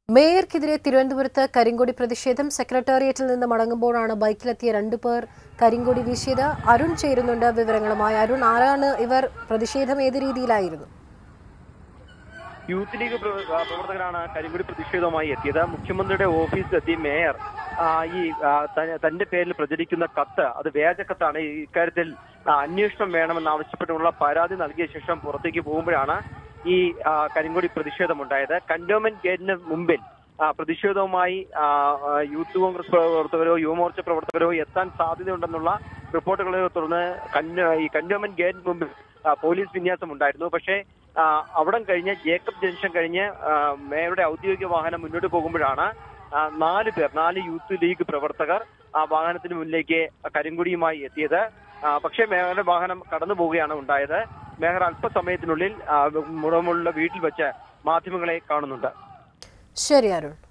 മേയർക്കെതിരെ തിരുവനന്തപുരത്ത് കരിങ്കൊടി പ്രതിഷേധം സെക്രട്ടേറിയറ്റിൽ നിന്ന് മടങ്ങുമ്പോഴാണ് ബൈക്കിലെത്തിയ രണ്ടു പേർ കരിങ്കൊടി വീശിയത് അരുൺ ചേരുന്നുണ്ട് വിവരങ്ങളുമായി അരുൺ ആരാണ് ഇവർ പ്രതിഷേധം ഏത് രീതിയിലായിരുന്നു യൂത്ത് ലീഗ് പ്ര- ആ, പ്രവർത്തകരാണ് കരിങ്കുടി പ്രതിഷേധവുമായി എത്തിയത് മുഖ്യമന്ത്രിയുടെ ഓഫീസിലെത്തി മേയർ ആ, ഈ ആ, ത- തന്റെ പേരിൽ പ്രചരിക്കുന്ന കത്ത് അത് വ്യാജ കത്താണ് ഈ ഇക്കാര്യത്തിൽ ആ, അന്വേഷണം വേണമെന്ന് ആവശ്യപ്പെട്ടുള്ള പരാതി നൽകിയ ശേഷം പുറത്തേക്ക് പോകുമ്പോഴാണ് ഈ ആ, കരിങ്കൊടി പ്രതിഷേധമുണ്ടായത് കന്റോൺമെന്റ് ഗേറ്റിന് മുമ്പിൽ ആ, പ്രതിഷേധവുമായി ആ, ആ, യൂത്ത് കോൺഗ്രസ് പ്രവർത്തകരോ യുവമോർച്ച പ്രവർത്തകരോ എത്താൻ സാധ്യതയുണ്ടെന്നുള്ള റിപ്പോർട്ടുകളെ തുടർന്ന് കന്യ- ഈ കന്റോൺമെന്റ് ഗേറ്റിന് മുമ്പിൽ ആ, പോലീസ് വിന്യാസം ഉണ്ടായിരുന്നു പക്ഷേ ആ, അവിടം കഴിഞ്ഞ് ജേക്കബ് ജംഗ്ഷൻ കഴിഞ്ഞ് ആ, മേയറുടെ ഔദ്യോഗിക വാഹനം മുന്നോട്ട് പോകുമ്പോഴാണ് ആ, നാല് പേർ നാല് യൂത്ത് ലീഗ് പ്രവർത്തകർ ആ വാഹനത്തിന് മുന്നിലേക്ക് കരിങ്കൊടിയുമായി എത്തിയത് ആ, പക്ഷേ മേയറുടെ വാഹനം കടന്നു പോവുകയാണ് ഉണ്ടായത് മേയർ അല്പസമയത്തിനുള്ളിൽ ആ, മുടമുള്ള വീട്ടിൽ വെച്ച് മാധ്യമങ്ങളെ കാണുന്നുണ്ട് ശരി അരുൺ